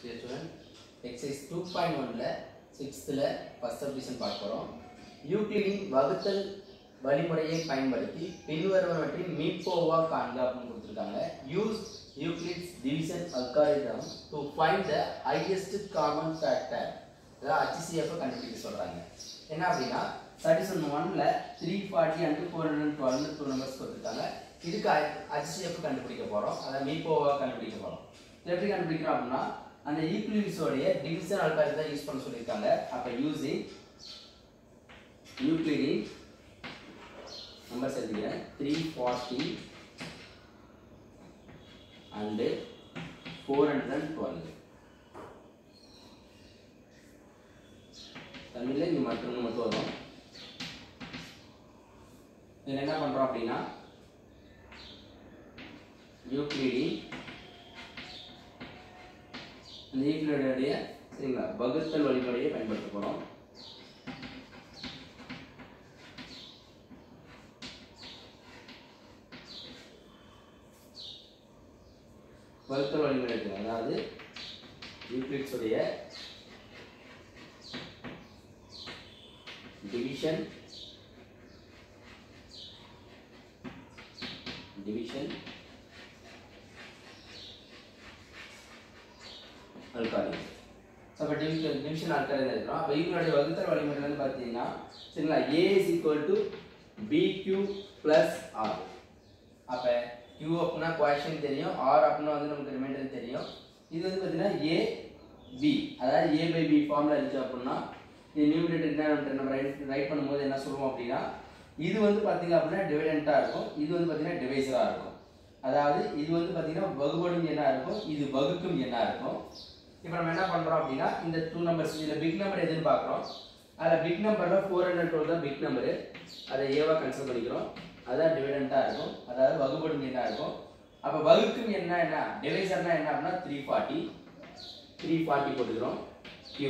student exercise two point ஒனில் சிக்ஸ்த்தில் first submission பார்க்க போகிறோம் யூக்ளிடின் வகுத்தல் வழிமுறையை பயன்படுத்தி பின்வருவனவற்றின் மீட்போவா காண்க அப்படின்னு கொடுத்துருக்காங்க use Euclid's division algorithm to find the highest common factor அதாவது HCF -அ கண்டுபிடிக்க சொல்கிறாங்க என்ன அப்படின்னா சடிஷன் ஒன்ல three forty and four hundred twelve two numbers கொடுத்துருக்காங்க இதுக்கு ஹச்சிஎஃப் கண்டுபிடிக்க போகிறோம் அதை மீப்போவா கண்டுபிடிக்க போகிறோம் இது எப்படி கண்டுபிடிக்கிறோம் அப்படின்னா அந்த ஈக்குவலிஸோடைய டிவிஷன் அல்காரிதம் தான் யூஸ் பண்ண சொல்லியிருக்காங்க அப்போ யூஸிங் யூக்ளிடின் நம்பர்ஸ் எழுதிக்கிறேன் three forty and four hundred twelve தமிழில் இங்கே மட்டும் மட்டும் வரும் இதில் என்ன பண்ணுறோம் அப்படின்னா யூக்ளிடின் அந்த யூக்ளிடைய சரிங்களா வகுத்தல் வழிமுறையை பயன்படுத்த போகிறோம் வகுத்தல் வழிமுறை இருக்கு அதாவது யூக்ளிட்ஸ் உடைய division division அல்காரிதம் ஸோ அப்போ டிவிஷன் டிவிஷன் அல்காரிதம் இருக்கிறோம் அப்போ இவங்களுடைய வகுத்தல் வழிமுறை வந்து பார்த்தீங்கன்னா சரிங்களா A is equal to B Q plus R அப்போ கியூ அப்படின்னா கொஷின் தெரியும் ஆர் அப்படின்னா வந்து நமக்கு ரிமைண்டர் தெரியும் இது வந்து பார்த்தீங்கன்னா ஏ பி அதாவது ஏ பை பி ஃபார்மில் இருந்துச்சு அப்படின்னா இது நியூமரேட்டர் என்ன நம்ம ரைட் ரைட் பண்ணும்போது என்ன சொல்லுவோம் அப்படின்னா இது வந்து பார்த்தீங்க அப்படின்னா டிவைடண்ட்டாக இருக்கும் இது வந்து பார்த்தீங்கன்னா டிவைசராக இருக்கும் அதாவது இது வந்து பார்த்தீங்கன்னா வகுபடும் என்ன இருக்கும் இது வகுக்கும் என்ன இருக்கும் இப்போ நம்ம என்ன பண்ணுறோம் அப்படின்னா இந்த டூ நம்பர்ஸ் இதில் பிக் நம்பர் எதுன்னு பார்க்குறோம் அதில் பிக் நம்பரில் ஃபோர் ஹண்ட்ரட் டுவெல் தான் பிக் நம்பரு அதை ஏவாக கன்சிடர் பண்ணிக்கிறோம் அதான் டிவைடண்ட்டாக இருக்கும் அதாவது வகுபடும் என்ன இருக்கும் அப்போ வகுக்கும் என்ன என்ன டிவைசர்னா என்ன அப்படின்னா த்ரீ ஃபார்ட்டி த்ரீ ஃபார்ட்டி போட்டுக்கிறோம் கியூ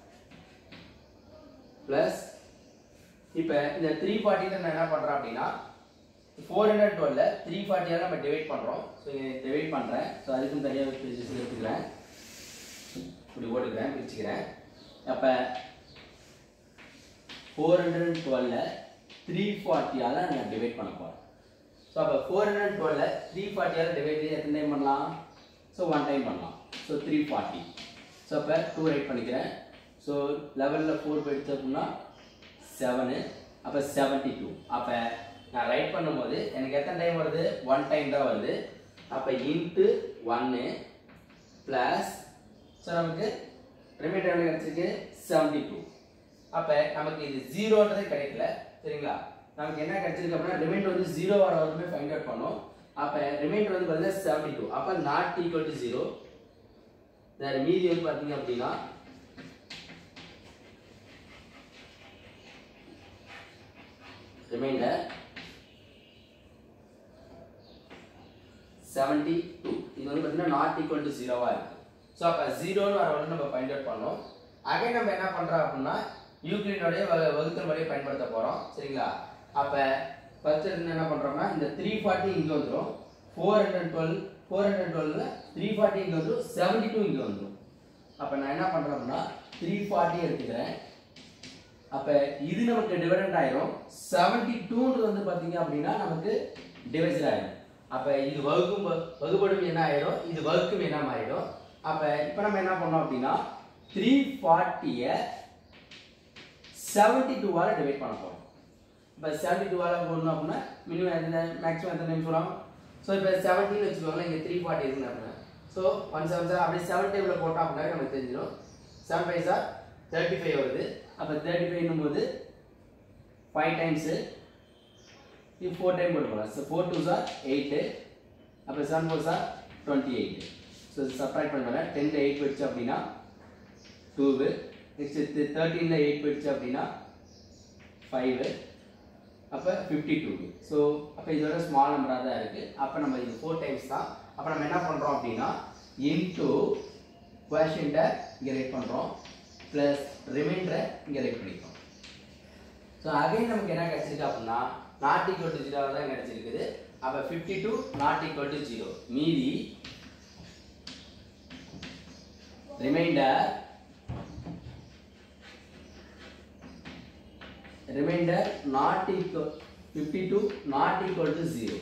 ப்ளஸ் இப்போ இந்த த்ரீ ஃபார்ட்டியில் நான் என்ன பண்ணுறேன் அப்படின்னா ஃபோர் ஹண்ட்ரட் டுவெல்ல த்ரீ ஃபார்ட்டியால் நம்ம டிவைட் பண்ணுறோம் ஸோ டிவைட் பண்ணுறேன் ஸோ அதுக்கும் தனியாக பிரிச்சு எடுத்துக்கிறேன் இப்படி போட்டுக்கிறேன் பிரிச்சுக்கிறேன் அப்போ ஃபோர் ஹண்ட்ரட் டுவெல்ல த்ரீ ஃபார்ட்டியால் நான் டிவைட் பண்ண போகிறேன் ஸோ அப்போ ஃபோர் ஹண்ட்ரட் டுவெல்ல த்ரீ ஃபார்ட்டியால் டிவைட் எத்தனை டைம் பண்ணலாம் ஸோ ஒன் டைம் பண்ணலாம் ஸோ த்ரீ ஃபார்ட்டி ஸோ அப்போ டூ ரைட் பண்ணிக்கிறேன் ஸோ லெவலில் ஃபோர் போயிடுச்சு அப்படின்னா செவனு அப்போ செவன்ட்டி டூ அப்போ நான் ரைட் பண்ணும்போது எனக்கு எத்தனை டைம் வருது ஒன் டைம் தான் வருது அப்போ இன்ட்டு ஒன்று ப்ளஸ் ஸோ நமக்கு ரிமைண்டர் எவ்வளோ கிடச்சிருக்கு செவன்ட்டி டூ அப்போ நமக்கு இது ஜீரோன்றதே கிடைக்கல சரிங்களா நமக்கு என்ன கிடைச்சிருக்கு அப்படின்னா ரிமைண்டர் வந்து ஜீரோ வர வரைக்குமே ஃபைண்ட் அவுட் பண்ணோம் அப்போ ரிமைண்டர் வந்து பார்த்தீங்கன்னா செவன்ட்டி டூ அப்போ நாட் ஈக்குவல் டு ஜீரோ மீதி வந்து பார்த்தீங்க அப்படின்னா remainder 72 இது வந்து பார்த்தீங்கன்னா நாட் ஈக்குவல் டு ஜீரோவா இருக்கு ஸோ அப்போ ஜீரோன்னு வர வந்து நம்ம ஃபைண்ட் அவுட் பண்ணோம் அகைன் நம்ம என்ன பண்ணுறோம் அப்படின்னா யூக்ளினுடைய வகுத்தல் முறையை பயன்படுத்த போகிறோம் சரிங்களா அப்போ ஃபர்ஸ்ட் என்ன பண்ணுறோம்னா இந்த த்ரீ ஃபார்ட்டி இங்கே வந்துடும் four hundred twelve four hundred டுவெல்ல த்ரீ ஃபார்ட்டி இங்கே வந்துடும் செவன்டி டூ இங்கே வந்துடும் அப்போ நான் என்ன பண்ணுறோம்னா த்ரீ ஃபார்ட்டி எடுத்துக்கிறேன் அப்போ இது நமக்கு டிவைடண்ட் ஆயிரும் செவன்டி டூன்றது வந்து பார்த்தீங்க அப்படின்னா நமக்கு டிவைசர் ஆயிடும் அப்போ இது வகுக்கும் வகுப்படும் என்ன ஆயிடும் இது வகுக்கும் என்ன மாறிடும் அப்போ இப்போ நம்ம என்ன பண்ணோம் அப்படின்னா த்ரீ ஃபார்ட்டியை செவன்டி டூவால் டிவைட் பண்ண போகிறோம் இப்போ செவன்டி டூவால் போடணும் அப்படின்னா மினிமம் எத்தனை மேக்ஸிமம் எத்தனை டைம் சொல்லலாம் ஸோ இப்போ செவன்ட்டின்னு வச்சுக்கோங்களேன் இங்கே த்ரீ ஃபார்ட்டி இருக்குன்னு அப்படின்னா ஸோ ஒன் செவன் சார் அப்படியே செவன் டேபிளில் போட்டோம் அப்படின்னா நமக்கு தெரிஞ்சிடும் செவன் ஃபைவ் சார் தேர்ட்டி ஃபைவ் வருது அப்போ தேர்ட்டி ஃபைவ்னும் போது ஃபைவ் டைம்ஸு இது ஃபோர் டைம் போட்டு போகலாம் ஸோ ஃபோர் டூ சார் எயிட்டு அப்போ செவன் ஃபோர் சார் டுவெண்ட்டி எயிட் ஸோ சப்ராக்ட் பண்ணுவேன் டென்னில் எயிட் போயிடுச்சு அப்படின்னா டூவு நெக்ஸ்ட் தேர்ட்டீனில் எயிட் போயிடுச்சு அப்படின்னா ஃபைவு அப்போ ஃபிஃப்டி டூ ஸோ அப்போ இதோட ஸ்மால் நம்பராக தான் இருக்குது அப்போ நம்ம இது ஃபோர் டைம்ஸ் தான் அப்போ நம்ம என்ன பண்ணுறோம் அப்படின்னா இன்டூ கொஷின்ட்டை இங்கே ரைட் பண்ணுறோம் ப்ளஸ் ரிமைண்டரை இங்கே ரைட் பண்ணிக்கிறோம் ஸோ அகைன் நமக்கு என்ன கிடச்சிருக்கு அப்படின்னா நாட் ஈக்குவல் டு ஜீரோ தான் கிடச்சிருக்குது அப்போ fifty two not equal to zero மீதி remainder remainder not equal fifty two not equal to zero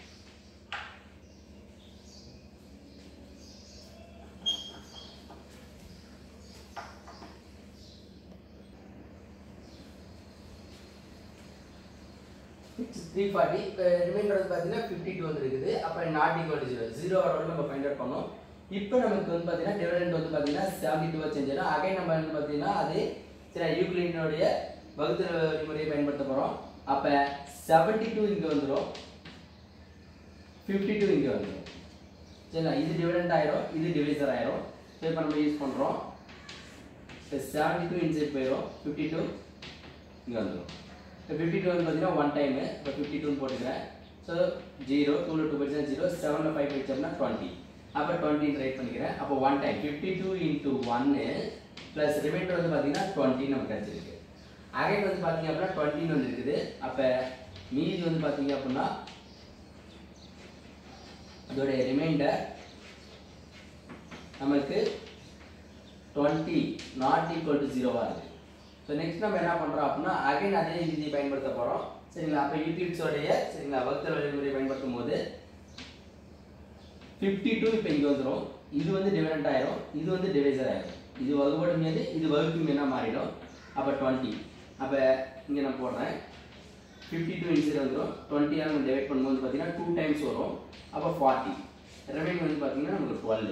three forty remainder வந்து பார்த்தீங்கன்னா ஃபிஃப்டி டூ வந்து இருக்குது அப்போ not equal to zero zero வரோட நம்ம ஃபைண்ட் அவுட் பண்ணோம் இப்போ நமக்கு வந்து பார்த்தீங்கன்னா டிவிடெண்ட் வந்து பார்த்தீங்கன்னா செவன்டி டூ செஞ்சிடும் அகைன் நம்ம வந்து பார்த்தீங்கன்னா அது சரி யூக்ளினுடைய வகுத்தல் முறையை பயன்படுத்த போகிறோம் அப்போ செவன்டி டூ இங்கே வந்துடும் ஃபிஃப்டி டூ இங்கே வந்துடும் சரிங்களா இது டிவிடெண்ட் ஆயிரும் இது டிவைசர் ஆயிரும் ஸோ இப்போ நம்ம யூஸ் பண்ணுறோம் இப்போ செவன்டி டூ இன்சைட் போயிடும் ஃபிஃப்டி டூ இங்கே வந்துடும் இப்போ ஃபிஃப்டி டூ வந்து பார்த்தீங்கன்னா ஒன் டைமு இப்போ ஃபிஃப்டி டூன்னு போட்டுக்கிறேன் ஸோ ஜீரோ டூவில் டூ படிச்சா ஜீரோ செவனில் ஃபைவ் படிச்சோம்னா டுவெண்ட்டி அப்போ டுவெண்ட்டின்னு ரைட் பண்ணிக்கிறேன் அப்போ one time fifty two into ஒன்று ப்ளஸ் ரிமைண்டர் வந்து பார்த்தீங்கன்னா டுவெண்ட்டி நமக்கு கிடச்சிருக்கு அகைன் வந்து பார்த்தீங்க அப்படின்னா டுவெண்ட்டின்னு வந்து இருக்குது அப்போ மீதி வந்து பார்த்தீங்க அப்படின்னா அதோடைய ரிமைண்டர் நமக்கு டுவெண்ட்டி நாட் ஈக்குவல் டு ஜீரோவாக இருக்குது ஸோ நெக்ஸ்ட் நம்ம என்ன பண்ணுறோம் அப்படின்னா அகைன் அதே விதியை பயன்படுத்த போகிறோம் சரிங்களா அப்போ யூக்ளிட்ஸோடைய சரிங்களா வகுத்தல் வழிமுறை பயன்படுத்தும் போது ஃபிஃப்டி டூ இப்போ இங்கே வந்துடும் இது வந்து டிவிடெண்ட் ஆயிரும் இது வந்து டிவைசர் ஆயிரும் இது வகுப்படும் மீது இது வகுக்கும் மீனாக மாறிடும் அப்போ டுவெண்ட்டி அப்போ இங்கே நான் போடுறேன் ஃபிஃப்டி டூ இன்சைட் வந்துடும் டுவெண்ட்டியாக நம்ம டிவைட் பண்ணும்போது பார்த்தீங்கன்னா டூ டைம்ஸ் வரும் அப்போ ஃபார்ட்டி ரெமைன் வந்து பார்த்தீங்கன்னா நமக்கு டுவெல்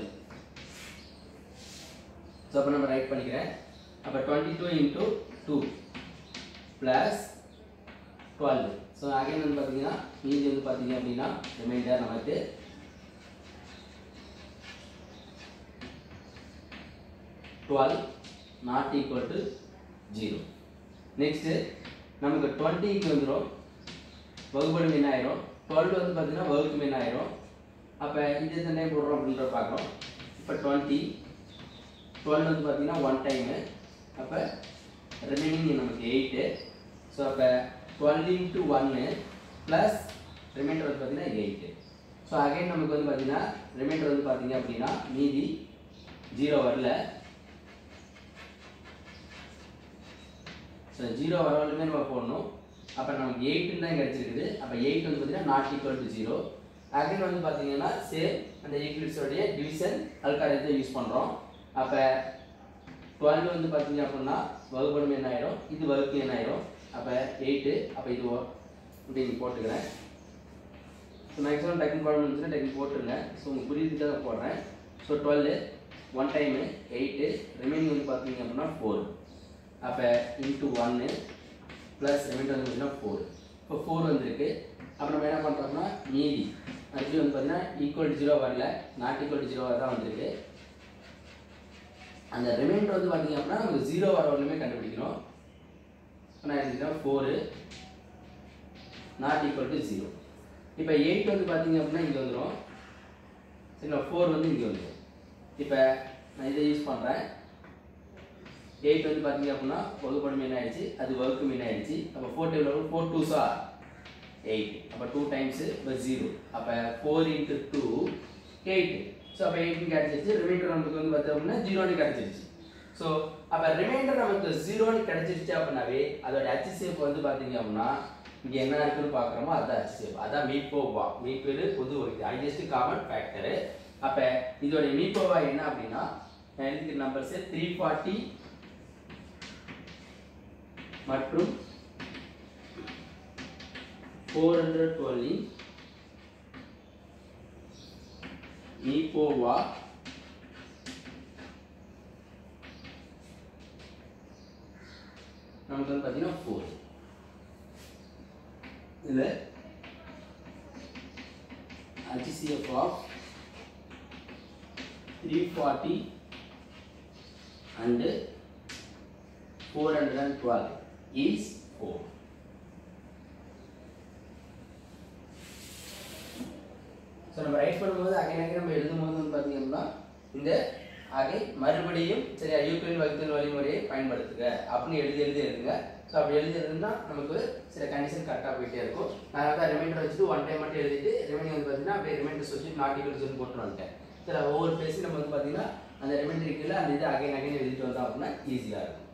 ஸோ அப்போ நம்ம ரைட் பண்ணிக்கிறேன் அப்போ twenty two into two plus twelve so again வந்து பார்த்தீங்கன்னா மீதி வந்து பார்த்தீங்க அப்படின்னா ரிமைண்டர் நமக்கு twelve not equal to zero next நமக்கு டுவெண்ட்டிக்கு வந்துடும் வகுப்படும் என்ன ஆயிரும் டுவெல் வந்து பார்த்தீங்கன்னா வகுக்கும் என்ன ஆயிரும் அப்போ இது எத்தனை டைம் போடுறோம் அப்படின்ற பார்க்குறோம் இப்போ டுவெண்ட்டி டுவெல் வந்து பார்த்தீங்கன்னா ஒன் டைமு அப்போ ரிமைனிங் நமக்கு எயிட்டு ஸோ அப்போ டுவெல் இன்ட்டு ஒன்று ப்ளஸ் ரிமைண்டர் வந்து பார்த்தீங்கன்னா எயிட்டு ஸோ அகைன் நமக்கு வந்து பார்த்தீங்கன்னா ரிமைண்டர் வந்து பார்த்தீங்க அப்படின்னா மீதி ஜீரோ வரல ஸோ ஜீரோ வரவழையுமே நம்ம போடணும் அப்போ நமக்கு எயிட்டுன்னு தான் கிடச்சிருக்குது அப்போ எயிட் வந்து பார்த்தீங்கன்னா not equal to zero again வந்து பார்த்தீங்கன்னா சேம் அந்த ஈக்குவல்ஸோடைய டிவிஷன் அல்காரத்தை யூஸ் பண்ணுறோம் அப்போ டுவெல் வந்து பார்த்தீங்க அப்படின்னா வகுப்படும் என்ன ஆயிரும் இது வகுப்பு என்ன ஆயிரும் அப்போ எயிட்டு அப்போ இது ஓ- இப்படி இங்கே போட்டுக்கிறேன் ஸோ மேக்ஸிமம் டக்குன்னு போட முடிஞ்சுன்னா டக்குன்னு போட்டுருங்க ஸோ உங்களுக்கு புரியுதுக்காக தான் போடுறேன் so twelve one time eight remaining வந்து பார்த்தீங்க அப்படின்னா ஃபோர் அப்போ இன்ட்டு ஒன்று ப்ளஸ் ரிமைண்டர் வந்து பார்த்தீங்கன்னா ஃபோர் இப்போ ஃபோர் வந்திருக்கு அப்போ நம்ம என்ன பண்ணுறோம்னா மீதி ஆக்சுவலி வந்து பார்த்தீங்கன்னா ஈக்குவல் ஜீரோ வரல நாட் ஈக்குவல் ஜீரோவாக தான் வந்திருக்கு அந்த ரிமைண்டர் வந்து பார்த்தீங்க அப்படின்னா நமக்கு ஜீரோ வர வரலுமே கண்டுபிடிக்கணும் இப்போ நான் எடுத்துக்கிட்டேன் four not equal to zero இப்போ எயிட் வந்து பார்த்தீங்க அப்படின்னா இங்கே வந்துடும் சரிங்களா ஃபோர் வந்து இங்கே வந்துடும் இப்போ நான் இதை யூஸ் பண்ணுறேன் எயிட் வந்து பார்த்தீங்க அப்படின்னா வகுப்படும் மீன் ஆயிடுச்சு அது வகுக்கு மீன் ஆயிடுச்சு அப்போ ஃபோர் டேபிள் ஃபோர் டூ சா எயிட் அப்போ டூ டைம்ஸு இப்போ ஜீரோ அப்போ four into two eight so அப்போ எயிட்னு கிடச்சிருச்சு ரிமைண்டர் நமக்கு வந்து பார்த்தோம் அப்படின்னா ஜீரோன்னு கிடச்சிருச்சு ஸோ அப்போ ரிமைண்டர் நமக்கு ஜீரோன்னு கிடச்சிருச்சு அப்படின்னாவே அதோட ஹெச்சிசிஎஃப் வந்து பார்த்தீங்க அப்படின்னா இங்கே என்ன இருக்குன்னு பார்க்குறோமோ அதுதான் ஹெச்சிசிஎஃப் அதான் மீப்போவா மீப்பேரு பொது வகுதி ஹையஸ்ட் காமன் ஃபேக்டரு அப்போ இதோட மீப்போவா என்ன அப்படின்னா நான் எழுதிக்கிற நம்பர்ஸ் த்ரீ ஃபார்ட்டி மற்றும் ஃபோர் ஹண்ட்ரட் டுவெல் மீப்போவா நமக்கு வந்து பார்த்தீங்கன்னா ஃபோர் இதில் HCF of three forty and four hundred and twelve is four so நம்ம ரைட் பண்ணும்போது அகைன் அகைன் நம்ம எழுதும்போது வந்து பார்த்தீங்கன்னா இந்த அகை மறுபடியும் சரி யூக்ரைன் வகுத்தல் வழிமுறையை பயன்படுத்துக அப்படின்னு எழுதி எழுதி எழுதுங்க ஸோ அப்படி எழுதி எழுதுனா நமக்கு சில கண்டிஷன் கரெக்டாக போயிட்டே இருக்கும் நான் அதான் ரிமைண்டர் வச்சுட்டு ஒன் டைம் மட்டும் எழுதிட்டு ரிமைனிங் வந்து பார்த்தீங்கன்னா அப்படியே ரிமைண்டர்ஸ் வச்சு நாட் ஈக்குவல் சொல்லி போட்டு வந்துட்டேன் சரி ஒவ்வொரு பேசி நம்ம வந்து பார்த்தீங்கன்னா அந்த ரிமைண்டர் கீழே அந்த இது அகைன் அகைன் எழுதிட்டு வந்தோம் அப்படின்னா ஈஸியாக இருக்கும்